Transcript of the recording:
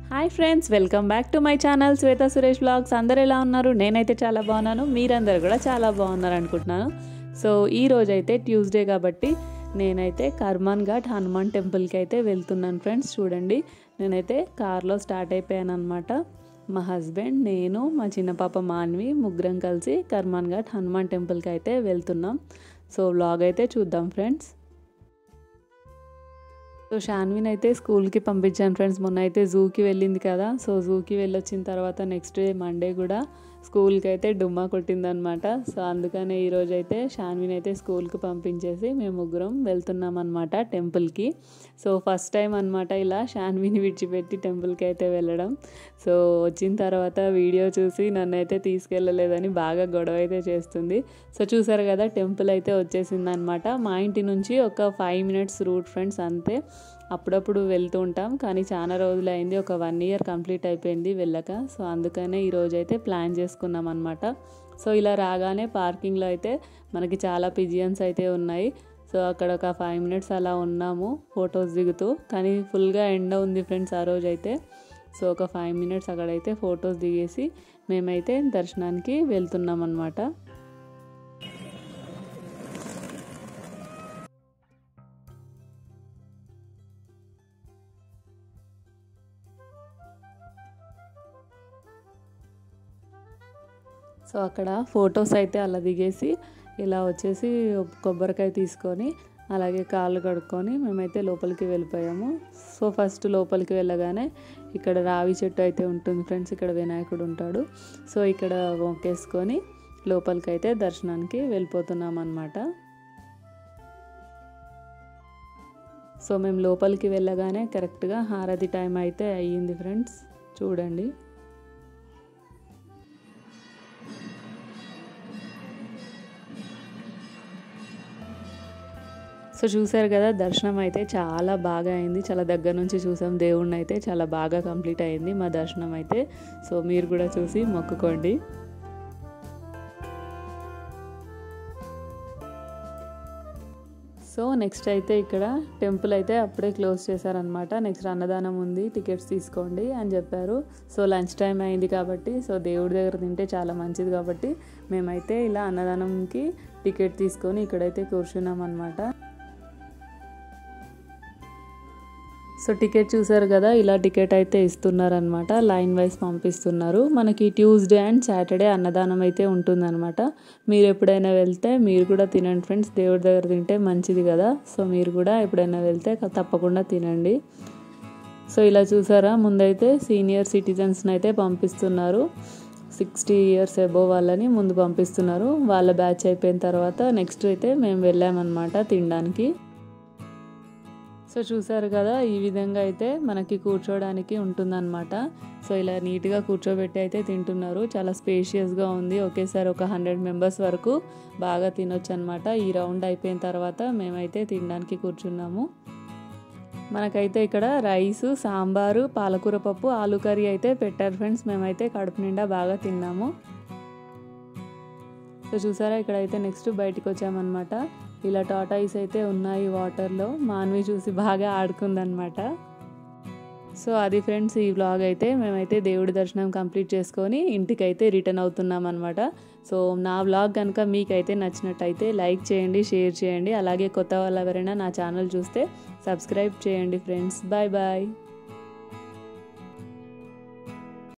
hi friends welcome back to my channel Shweta Suresh blogs అందరు ఎలా ఉన్నారు నేనైతే చాలా బాగున్నాను మీరందరూ కూడా చాలా బాగున్నారు అనుకుంటున్నాను సో ఈ రోజు అయితే ట్యూస్డే కాబట్టి నేనైతే కర్మాన్ ఘాట్ హనుమాన్ టెంపుల్కి అయితే వెళ్తున్నాను ఫ్రెండ్స్ చూడండి నేనైతే కార్లో స్టార్ట్ అయిపోయాను అనమాట మా హస్బెండ్ నేను మా చిన్న పాప మాన్వి ముగ్గురం కలిసి కర్మాన్ ఘాట్ హనుమాన్ టెంపుల్కి అయితే వెళ్తున్నాం సో వ్లాగ్ అయితే చూద్దాం ఫ్రెండ్స్ సో షాన్విన్ అయితే స్కూల్కి పంపించాను ఫ్రెండ్స్ మొన్న అయితే జూకి వెళ్ళింది కదా సో జూకి వెళ్ళొచ్చిన తర్వాత నెక్స్ట్ డే మండే కూడా స్కూల్కి అయితే డుమ్మా కొట్టిందనమాట సో అందుకనే ఈరోజు అయితే షాన్విన్ అయితే స్కూల్కి పంపించేసి మేము ముగ్గురం వెళ్తున్నాం అనమాట టెంపుల్కి సో ఫస్ట్ టైం అనమాట ఇలా షాన్విని విడిచిపెట్టి టెంపుల్కి అయితే వెళ్ళడం సో వచ్చిన తర్వాత వీడియో చూసి నన్ను అయితే తీసుకెళ్ళలేదని బాగా గొడవ అయితే చేస్తుంది సో చూసారు కదా టెంపుల్ అయితే వచ్చేసింది అనమాట మా ఇంటి నుంచి ఒక ఫైవ్ మినిట్స్ రూట్ ఫ్రెండ్స్ అంతే అప్పుడప్పుడు వెళ్తూ ఉంటాం కానీ చాలా రోజులు అయింది ఒక వన్ ఇయర్ కంప్లీట్ అయిపోయింది వెళ్ళక సో అందుకనే ఈరోజు అయితే ప్లాన్ చేసుకున్నాం అనమాట సో ఇలా రాగానే పార్కింగ్లో అయితే మనకి చాలా పిజియన్స్ అయితే ఉన్నాయి సో అక్కడ ఒక ఫైవ్ మినిట్స్ అలా ఉన్నాము ఫొటోస్ దిగుతూ కానీ ఫుల్గా ఎండ ఉంది ఫ్రెండ్స్ ఆ రోజు అయితే సో ఒక ఫైవ్ మినిట్స్ అక్కడైతే ఫొటోస్ దిగేసి మేమైతే దర్శనానికి వెళ్తున్నాం అనమాట సో అక్కడ ఫొటోస్ అయితే అలా దిగేసి ఇలా వచ్చేసి కొబ్బరికాయ తీసుకొని అలాగే కాళ్ళు కడుక్కొని మేమైతే లోపలికి వెళ్ళిపోయాము సో ఫస్ట్ లోపలికి వెళ్ళగానే ఇక్కడ రావి చెట్టు అయితే ఉంటుంది ఫ్రెండ్స్ ఇక్కడ వినాయకుడు ఉంటాడు సో ఇక్కడ మొక్కేసుకొని లోపలికి అయితే దర్శనానికి వెళ్ళిపోతున్నాం అనమాట సో మేము లోపలికి వెళ్ళగానే కరెక్ట్గా హారతి టైం అయితే అయ్యింది ఫ్రెండ్స్ చూడండి సో చూసారు కదా దర్శనం అయితే చాలా బాగా అయింది చాలా దగ్గర నుంచి చూసాం దేవుణ్ణి అయితే చాలా బాగా కంప్లీట్ అయింది మా దర్శనం అయితే సో మీరు కూడా చూసి మొక్కుకోండి సో నెక్స్ట్ అయితే ఇక్కడ టెంపుల్ అయితే అప్పుడే క్లోజ్ చేశారనమాట నెక్స్ట్ అన్నదానం ఉంది టికెట్స్ తీసుకోండి అని చెప్పారు సో లంచ్ టైం అయింది కాబట్టి సో దేవుడి దగ్గర తింటే చాలా మంచిది కాబట్టి మేమైతే ఇలా అన్నదానంకి టికెట్ తీసుకొని ఇక్కడైతే కూర్చున్నాం అనమాట సో టికెట్ చూసారు కదా ఇలా టికెట్ అయితే ఇస్తున్నారనమాట లైన్ వైజ్ పంపిస్తున్నారు మనకి ట్యూస్డే అండ్ సాటర్డే అన్నదానం అయితే ఉంటుందన్నమాట మీరు ఎప్పుడైనా వెళ్తే మీరు కూడా తినండి ఫ్రెండ్స్ దేవుడి దగ్గర తింటే మంచిది కదా సో మీరు కూడా ఎప్పుడైనా వెళ్తే తప్పకుండా తినండి సో ఇలా చూసారా ముందైతే సీనియర్ సిటిజన్స్ని అయితే పంపిస్తున్నారు సిక్స్టీ ఇయర్స్ అబోవ్ వాళ్ళని ముందు పంపిస్తున్నారు వాళ్ళ బ్యాచ్ అయిపోయిన తర్వాత నెక్స్ట్ అయితే మేము వెళ్ళామన్నమాట తినడానికి సో చూసారు కదా ఈ విధంగా అయితే మనకి కూర్చోవడానికి ఉంటుందన్నమాట సో ఇలా నీట్గా కూర్చోబెట్టి అయితే తింటున్నారు చాలా స్పేషియస్గా ఉంది ఒకేసారి ఒక హండ్రెడ్ మెంబర్స్ వరకు బాగా తినొచ్చు అనమాట ఈ రౌండ్ అయిపోయిన తర్వాత మేమైతే తినడానికి కూర్చున్నాము మనకైతే ఇక్కడ రైసు సాంబారు పాలకూర పప్పు ఆలు కర్రీ అయితే పెట్టారు ఫ్రెండ్స్ మేమైతే కడుపు నిండా బాగా తిన్నాము సో చూసారా ఇక్కడైతే నెక్స్ట్ బయటికి వచ్చామన్నమాట ఇలా టాటాయిస్ అయితే ఉన్నాయి వాటర్లో మాన్వి చూసి బాగా ఆడుకుందనమాట సో అది ఫ్రెండ్స్ ఈ వ్లాగ్ అయితే మేమైతే దేవుడి దర్శనం కంప్లీట్ చేసుకొని ఇంటికైతే రిటర్న్ అవుతున్నాం అనమాట సో నా వ్లాగ్ కనుక మీకైతే నచ్చినట్టయితే లైక్ చేయండి షేర్ చేయండి అలాగే కొత్త వాళ్ళు ఎవరైనా నా ఛానల్ చూస్తే సబ్స్క్రైబ్ చేయండి ఫ్రెండ్స్ బాయ్ బాయ్